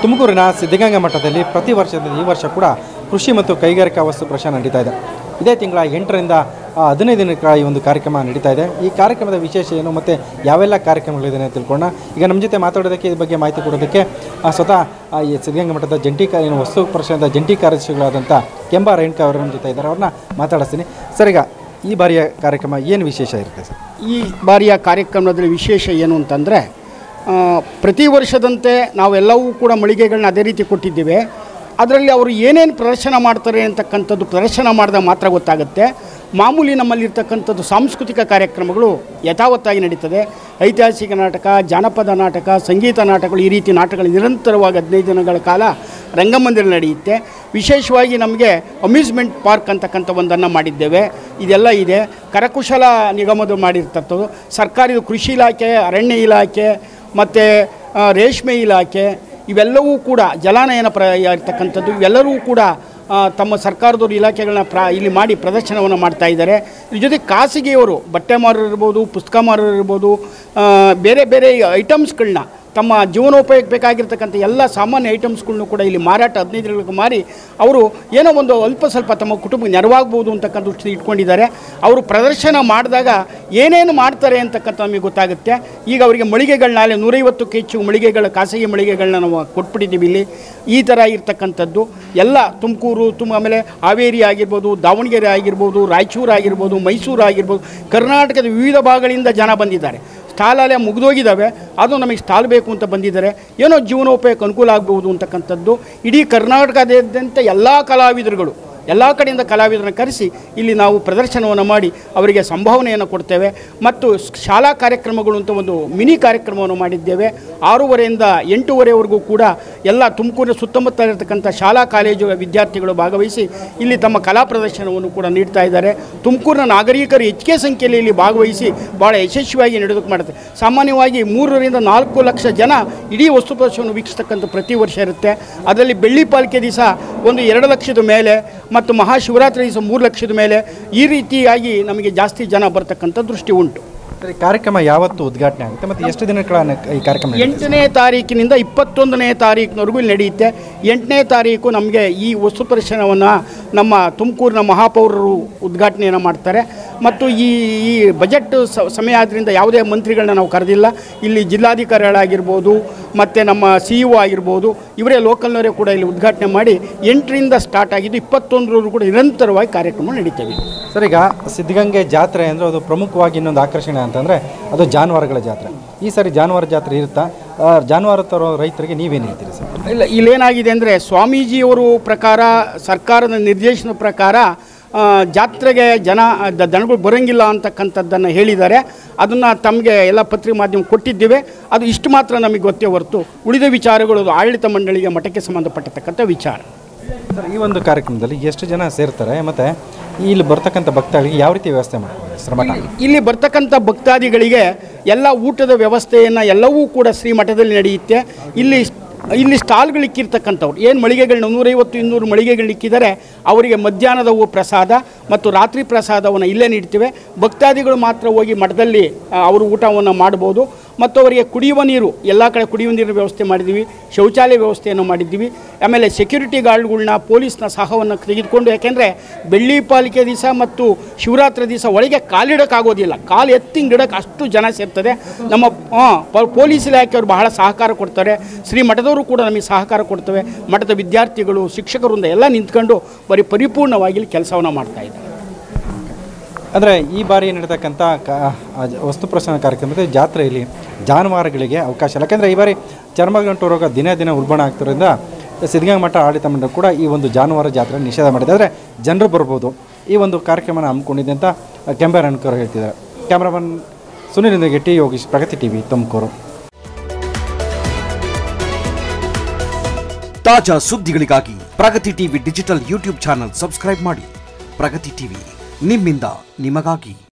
ತುಮಕೂರಿನ ಸಿದ್ಧಗಂಗಾ ಮಠದಲ್ಲಿ ಪ್ರತಿ ವರ್ಷದ ಈ ವರ್ಷ ಕೂಡ ಕೃಷಿ ಮತ್ತು ಕೈಗಾರಿಕಾ ವಸ್ತು ಪ್ರದರ್ಶನ ನಡೀತಾ ಇದೆ ಇದೇ ತಿಂಗಳ ಎಂಟರಿಂದ ಆ, ಹದಿನೈದು ದಿನಗಳ ಈ ಒಂದು ಕಾರ್ಯಕ್ರಮ ನಡೀತಾ ಇದೆ ಈ ಕಾರ್ಯಕ್ರಮದ ವಿಶೇಷ ಏನು ಮತ್ತು ಯಾವೆಲ್ಲ ಕಾರ್ಯಕ್ರಮಗಳಿದೆ ಅಂತ ತಿಳ್ಕೊಳ್ಳೋಣ ಈಗ ನಮ್ಮ ಜೊತೆ ಮಾತಾಡೋದಕ್ಕೆ ಈ ಬಗ್ಗೆ ಮಾಹಿತಿ ಕೊಡೋದಕ್ಕೆ ಆ, ಸ್ವತಃ ಆ, ಈ ಸಿದ್ಧಗಂಗಾ ಮಠದ ಜಂಟಿ ಕಾ ಏನು ವಸ್ತು ಪ್ರದರ್ಶನದ ಜಂಟಿ ಕಾರ್ಯದರ್ಶಿಗಳಾದಂಥ ಕೆಂಬ ರೇಣುಕಾ ಅವರು ನಮ್ಮ ಜೊತೆ ಇದ್ದಾರೆ ಅವ್ರನ್ನ ಮಾತಾಡಿಸ್ತೀನಿ ಸರ್ ಈಗ ಈ ಬಾರಿಯ ಕಾರ್ಯಕ್ರಮ ಏನು ವಿಶೇಷ ಇರುತ್ತೆ ಸರ್ ಈ ಬಾರಿಯ ಕಾರ್ಯಕ್ರಮದಲ್ಲಿ ವಿಶೇಷ ಏನು ಅಂತಂದರೆ ಪ್ರತಿ ವರ್ಷದಂತೆ ನಾವೆಲ್ಲವೂ ಕೂಡ ಮಳಿಗೆಗಳನ್ನ ಅದೇ ರೀತಿ ಕೊಟ್ಟಿದ್ದೇವೆ ಅದರಲ್ಲಿ ಅವರು ಏನೇನು ಪ್ರದರ್ಶನ ಮಾಡ್ತಾರೆ ಅಂತಕ್ಕಂಥದ್ದು ಪ್ರದರ್ಶನ ಮಾಡಿದಾಗ ಮಾತ್ರ ಗೊತ್ತಾಗುತ್ತೆ ಮಾಮೂಲಿ ನಮ್ಮಲ್ಲಿರ್ತಕ್ಕಂಥದ್ದು ಸಾಂಸ್ಕೃತಿಕ ಕಾರ್ಯಕ್ರಮಗಳು ಯಥಾವತ್ತಾಗಿ ನಡೀತದೆ ಐತಿಹಾಸಿಕ ನಾಟಕ ಜಾನಪದ ನಾಟಕ ಸಂಗೀತ ನಾಟಕಗಳು ಈ ರೀತಿ ನಾಟಕಗಳು ನಿರಂತರವಾಗಿ ಹದಿನೈದು ದಿನಗಳ ಕಾಲ ರಂಗಮಂದಿರ ನಡೆಯುತ್ತೆ ವಿಶೇಷವಾಗಿ ನಮಗೆ ಅಮ್ಯೂಸ್ಮೆಂಟ್ ಪಾರ್ಕ್ ಅಂತಕ್ಕಂಥ ಒಂದನ್ನು ಮಾಡಿದ್ದೇವೆ ಇದೆಲ್ಲ ಇದೆ ಕರಕುಶಲ ನಿಗಮದ ಮಾಡಿರ್ತಕ್ಕಂಥದ್ದು ಸರ್ಕಾರಿ ಕೃಷಿ ಇಲಾಖೆ ಅರಣ್ಯ ಇಲಾಖೆ ಮತ್ತು ರೇಷ್ಮೆ ಇಲಾಖೆ ಇವೆಲ್ಲವೂ ಕೂಡ ಜಲಾನಯನ ಪ್ರ ಇರ್ತಕ್ಕಂಥದ್ದು ಇವೆಲ್ಲರೂ ಕೂಡ ಆ, ತಮ್ಮ ಸರ್ಕಾರದವರು ಇಲಾಖೆಗಳನ್ನ ಪ್ರ ಇಲ್ಲಿ ಮಾಡಿ ಪ್ರದರ್ಶನವನ್ನು ಮಾಡ್ತಾ ಇದ್ದಾರೆ ಇದ್ರ ಜೊತೆ ಖಾಸಗಿಯವರು ಬಟ್ಟೆ ಮಾರೋರು ಇರ್ಬೋದು ಪುಸ್ತಕ ಮಾರೋರು ಇರ್ಬೋದು ಆ, ಬೇರೆ ಬೇರೆ ಐಟಮ್ಸ್ಗಳನ್ನ ತಮ್ಮ ಜೀವನೋಪಯೋಗಕ್ಕೆ ಬೇಕಾಗಿರ್ತಕ್ಕಂಥ ಎಲ್ಲ ಸಾಮಾನ್ಯ ಐಟಮ್ಸ್ಗಳ್ನು ಕೂಡ ಇಲ್ಲಿ ಮಾರಾಟ ಹದಿನೈದು ದಿನಗಳಿಗೆ ಮಾರಿ ಅವರು ಏನೋ ಒಂದು ಅಲ್ಪ ಸ್ವಲ್ಪ ತಮ್ಮ ಕುಟುಂಬಕ್ಕೆ ನೆರವಾಗ್ಬೋದು ಅಂತಕ್ಕಂಥ ದೃಷ್ಟಿ ಇಟ್ಕೊಂಡಿದ್ದಾರೆ ಅವರು ಪ್ರದರ್ಶನ ಮಾಡಿದಾಗ ಏನೇನು ಮಾಡ್ತಾರೆ ಅಂತಕ್ಕಂಥ ನಮಗೆ ಗೊತ್ತಾಗುತ್ತೆ ಈಗ ಅವರಿಗೆ ಮಳಿಗೆಗಳನ್ನ ಅಲ್ಲಿ ನೂರೈವತ್ತಕ್ಕೆ ಹೆಚ್ಚು ಮಳಿಗೆಗಳ ಖಾಸಗಿ ಮಳಿಗೆಗಳನ್ನ ನಾವು ಕೊಟ್ಬಿಟ್ಟಿದ್ದೀವಿ ಇಲ್ಲಿ ಈ ಥರ ಇರ್ತಕ್ಕಂಥದ್ದು ಎಲ್ಲ ತುಮಕೂರು ತುಮ ಆಮೇಲೆ ಹಾವೇರಿ ಆಗಿರ್ಬೋದು ದಾವಣಗೆರೆ ಆಗಿರ್ಬೋದು ರಾಯಚೂರು ಆಗಿರ್ಬೋದು ಮೈಸೂರು ಆಗಿರ್ಬೋದು ಕರ್ನಾಟಕದ ವಿವಿಧ ಭಾಗಗಳಿಂದ ಜನ ಬಂದಿದ್ದಾರೆ ಸ್ಟಾಲ್ ಅಲ್ಲೇ ಮುಗಿದೋಗಿದ್ದಾವೆ ಅದು ನಮಗೆ ಸ್ಟಾಲ್ ಬೇಕು ಅಂತ ಬಂದಿದ್ದಾರೆ ಏನೋ ಜೀವನೋಪಯೋಗಕ್ಕೆ ಅನುಕೂಲ ಆಗ್ಬೋದು ಅಂತಕ್ಕಂಥದ್ದು ಇಡೀ ಕರ್ನಾಟಕದಾದ್ಯಂತ ಎಲ್ಲ ಕಲಾವಿದರುಗಳು ಎಲ್ಲ ಕಡೆಯಿಂದ ಕಲಾವಿದರನ್ನು ಕರೆಸಿ ಇಲ್ಲಿ ನಾವು ಪ್ರದರ್ಶನವನ್ನು ಮಾಡಿ ಅವರಿಗೆ ಸಂಭಾವನೆಯನ್ನು ಕೊಡ್ತೇವೆ ಮತ್ತು ಸ್- ಶಾಲಾ ಕಾರ್ಯಕ್ರಮಗಳು ಅಂತ ಒಂದು ಮಿನಿ ಕಾರ್ಯಕ್ರಮವನ್ನು ಮಾಡಿದ್ದೇವೆ ಆರೂವರೆಯಿಂದ ಎಂಟೂವರೆವರೆಗೂ ಕೂಡ ಎಲ್ಲ ತುಮಕೂರಿನ ಸುತ್ತಮುತ್ತ ಇರತಕ್ಕಂಥ ಶಾಲಾ ಕಾಲೇಜು ವಿದ್ಯಾರ್ಥಿಗಳು ಭಾಗವಹಿಸಿ ಇಲ್ಲಿ ತಮ್ಮ ಕಲಾ ಪ್ರದರ್ಶನವನ್ನು ಕೂಡ ನೀಡ್ತಾ ಇದ್ದಾರೆ ತುಮಕೂರಿನ ನಾಗರಿಕರು ಹೆಚ್ಚಿಗೆ ಸಂಖ್ಯೆಯಲ್ಲಿ ಇಲ್ಲಿ ಭಾಗವಹಿಸಿ ಭಾಳ ಯಶಸ್ವಿಯಾಗಿ ನಡೆದಕ್ಕೆ ಮಾಡುತ್ತೆ ಸಾಮಾನ್ಯವಾಗಿ ಮೂರರಿಂದ ನಾಲ್ಕು ಲಕ್ಷ ಜನ ಇಡೀ ವಸ್ತು ಪ್ರದರ್ಶನವನ್ನು ವೀಕ್ಷಿಸ್ತಕ್ಕಂಥ ಪ್ರತಿ ವರ್ಷ ಇರುತ್ತೆ ಅದರಲ್ಲಿ ಬೆಳ್ಳಿ ಪಾಲಿಕೆ ದಿವಸ ಒಂದು ಎರಡು ಲಕ್ಷದ ಮೇಲೆ ಮತ್ತು ಮಹಾಶಿವರಾತ್ರಿ ದಿವಸ ಮೂರು ಲಕ್ಷದ ಮೇಲೆ ಈ ರೀತಿಯಾಗಿ ನಮಗೆ ಜಾಸ್ತಿ ಜನ ಬರ್ತಕ್ಕಂಥ ದೃಷ್ಟಿ ಉಂಟು ಸರ್ ಈ ಕಾರ್ಯಕ್ರಮ ಯಾವತ್ತು ಉದ್ಘಾಟನೆ ಆಗುತ್ತೆ ಮತ್ತು ಎಷ್ಟು ದಿನಗಳ ಈ ಕಾರ್ಯಕ್ರಮ ನಡೆಯುತ್ತೆ? ಎಂಟನೇ ತಾರೀಕಿನಿಂದ ಇಪ್ಪತ್ತೊಂದನೇ ತಾರೀಕಿನವರೆಗೂ ಇಲ್ಲಿ ನಡೆಯುತ್ತೆ ಎಂಟನೇ ತಾರೀಕು ನಮಗೆ ಈ ವಸ್ತು ಪ್ರದರ್ಶನವನ್ನು ನಮ್ಮ ತುಮಕೂರಿನ ಮಹಾಪೌರರು ಉದ್ಘಾಟನೆಯನ್ನು ಮಾಡ್ತಾರೆ ಮತ್ತು ಈ ಈ ಬಜೆಟ್ ಸ- ಸಮಯ ಆದ್ದರಿಂದ ಯಾವುದೇ ಮಂತ್ರಿಗಳನ್ನ ನಾವು ಕರೆದಿಲ್ಲ ಇಲ್ಲಿ ಜಿಲ್ಲಾಧಿಕಾರಿಗಳಾಗಿರ್ಬೋದು ಮತ್ತು ನಮ್ಮ ಸಿ ಇ ಆಗಿರ್ಬೋದು ಇವರೇ ಲೋಕಲ್ನವರೇ ಕೂಡ ಇಲ್ಲಿ ಉದ್ಘಾಟನೆ ಮಾಡಿ ಎಂಟರಿಂದ ಸ್ಟಾರ್ಟ್ ಆಗಿದ್ದು ಇಪ್ಪತ್ತೊಂದರವರೆಗೂ ಕೂಡ ನಿರಂತರವಾಗಿ ಕಾರ್ಯಕ್ರಮ ನಡೀತವೆ ಸರ್ ಈಗ ಸಿದ್ಧಗಂಗೆ ಜಾತ್ರೆ ಅಂದರೆ ಅದು ಪ್ರಮುಖವಾಗಿ ಇನ್ನೊಂದು ಆಕರ್ಷಣೆ ಅಂತಂದರೆ ಅದು ಜಾನುವಾರುಗಳ ಜಾತ್ರೆ ಈ ಸಾರಿ ಜಾನುವಾರು ಜಾತ್ರೆ ಇರುತ್ತಾ ಆ, ಜಾನುವಾರು ತರೋ ರೈತರಿಗೆ ನೀವೇನು ಹೇಳ್ತೀರಿ ಸರ್ ಇಲ್ಲ ಇಲ್ಲೇನಾಗಿದೆ ಅಂದರೆ ಸ್ವಾಮೀಜಿಯವರು ಪ್ರಕಾರ ಸರ್ಕಾರದ ನಿರ್ದೇಶನ ಪ್ರಕಾರ ಆ, ಜಾತ್ರೆಗೆ ಜನ ದ- ದನಗಳು ಬರೋಂಗಿಲ್ಲ ಅಂತಕ್ಕಂಥದ್ದನ್ನು ಹೇಳಿದ್ದಾರೆ ಅದನ್ನು ತಮಗೆ ಎಲ್ಲ ಪತ್ರಿಕೆ ಮಾಧ್ಯಮ ಕೊಟ್ಟಿದ್ದೇವೆ ಅದು ಇಷ್ಟು ಮಾತ್ರ ನಮಗೆ ಗೊತ್ತೇ ಹೊರತು ಉಳಿದ ವಿಚಾರಗಳು ಅದು ಆಡಳಿತ ಮಂಡಳಿಗೆ ಮಠಕ್ಕೆ ಸಂಬಂಧಪಟ್ಟತಕ್ಕಂಥ ವಿಚಾರ ಸರ್ ಈ ಒಂದು ಕಾರ್ಯಕ್ರಮದಲ್ಲಿ ಎಷ್ಟು ಜನ ಸೇರ್ತಾರೆ ಮತ್ತು ಇಲ್ಲಿ ಬರ್ತಕ್ಕಂಥ ಭಕ್ತಾಳಿಗೆ ಯಾವ ರೀತಿ ವ್ಯವಸ್ಥೆ ಮಾಡ್ತಾರೆ ಸರ್ ಮಠ ಇಲ್ಲಿ ಬರ್ತಕ್ಕಂಥ ಭಕ್ತಾದಿಗಳಿಗೆ ಎಲ್ಲ ಊಟದ ವ್ಯವಸ್ಥೆಯನ್ನು ಎಲ್ಲವೂ ಕೂಡ ಶ್ರೀಮಠದಲ್ಲಿ ನಡೆಯುತ್ತೆ ಇಲ್ಲಿ ಇಲ್ಲಿ ಸ್ಟಾಲ್ಗಳು ಇಕ್ಕಿರ್ತಕ್ಕಂಥವ್ರು ಏನು ಮಳಿಗೆಗಳನ್ನ ನೂರೈವತ್ತು ಇನ್ನೂರು ಮಳಿಗೆಗಳು ಇಕ್ಕಿದ್ದಾರೆ ಅವರಿಗೆ ಮಧ್ಯಾಹ್ನದ ಊ ಪ್ರಸಾದ ಮತ್ತು ರಾತ್ರಿ ಪ್ರಸಾದವನ್ನು ಇಲ್ಲೇ ನೀಡ್ತೇವೆ ಭಕ್ತಾದಿಗಳು ಮಾತ್ರ ಹೋಗಿ ಮಠದಲ್ಲಿ ಆ, ಅವರು ಊಟವನ್ನು ಮಾಡ್ಬೋದು ಮತ್ತು ಅವರಿಗೆ ಕುಡಿಯುವ ನೀರು ಎಲ್ಲ ಕಡೆ ಕುಡಿಯುವ ನೀರಿನ ವ್ಯವಸ್ಥೆ ಮಾಡಿದ್ದೀವಿ ಶೌಚಾಲಯ ವ್ಯವಸ್ಥೆಯನ್ನು ಮಾಡಿದ್ದೀವಿ ಆಮೇಲೆ ಸೆಕ್ಯೂರಿಟಿ ಗಾರ್ಡ್ಗಳನ್ನ ಪೊಲೀಸ್ನ ಸಹವನ್ನು ತೆಗೆದುಕೊಂಡು ಯಾಕೆಂದರೆ ಬೆಳ್ಳಿ ಪಾಲಿಕೆ ದಿವಸ ಮತ್ತು ಶಿವರಾತ್ರಿ ದಿವಸ ಒಳಗೆ ಕಾಲಿಡೋಕ್ಕಾಗೋದಿಲ್ಲ ಕಾಲು ಎತ್ತಿಂಗಿಡಕ್ಕೆ ಅಷ್ಟು ಜನ ಸೇರ್ತದೆ ನಮ್ಮ ಹಾಂ ಪೊಲೀಸ್ ಇಲಾಖೆಯವರು ಬಹಳ ಸಹಕಾರ ಕೊಡ್ತಾರೆ ಶ್ರೀ ಮಠದವರು ಕೂಡ ನಮಗೆ ಸಹಕಾರ ಕೊಡ್ತವೆ ಮಠದ ವಿದ್ಯಾರ್ಥಿಗಳು ಶಿಕ್ಷಕರಿಂದ ಎಲ್ಲ ನಿಂತ್ಕೊಂಡು ಬರೀ ಪರಿಪೂರ್ಣವಾಗಿ ಇಲ್ಲಿ ಕೆಲಸವನ್ನು ಮಾಡ್ತಾ ಇದ್ದಾರೆ ಅಂದರೆ ಈ ಬಾರಿ ನಡೀತಕ್ಕಂಥ ಕ ಆ ಜ- ವಸ್ತು ಪ್ರದರ್ಶನ ಕಾರ್ಯಕ್ರಮದಲ್ಲಿ ಜಾತ್ರೆಯಲ್ಲಿ ಜಾನುವಾರುಗಳಿಗೆ ಅವಕಾಶ ಇಲ್ಲ ಯಾಕೆಂದರೆ ಈ ಬಾರಿ ಚರ್ಮಗಂಟು ರೋಗ ದಿನೇ ದಿನ ಉಲ್ಬಣ ಆಗ್ತಿರೋದ್ರಿಂದ ಸಿದ್ಧಗಂಗಾ ಮಠ ಆಡಳಿತ ಮಂಡಳಿ ಕೂಡ ಈ ಒಂದು ಜಾನುವಾರು ಜಾತ್ರೆ ನಿಷೇಧ ಮಾಡಿದೆ ಆದರೆ ಜನರು ಬರ್ಬೋದು ಈ ಒಂದು ಕಾರ್ಯಕ್ರಮನ ಹಮ್ಮಿಕೊಂಡಿದೆ ಅಂತ ಕೆಂಬೆ ರಣಕರ್ ಹೇಳ್ತಿದ್ದಾರೆ cameraman Sunil T Yogish Pragati TV Tumakuru ತಾಜಾ ಸುದ್ದಿಗಳಿಗಾಗಿ Pragati TV digital YouTube channel subscribe ಮಾಡಿ ಪ್ರಗತಿ ಟಿವಿ ನಿಮ್ಮಿಂದ ನಿಮಗಾಗಿ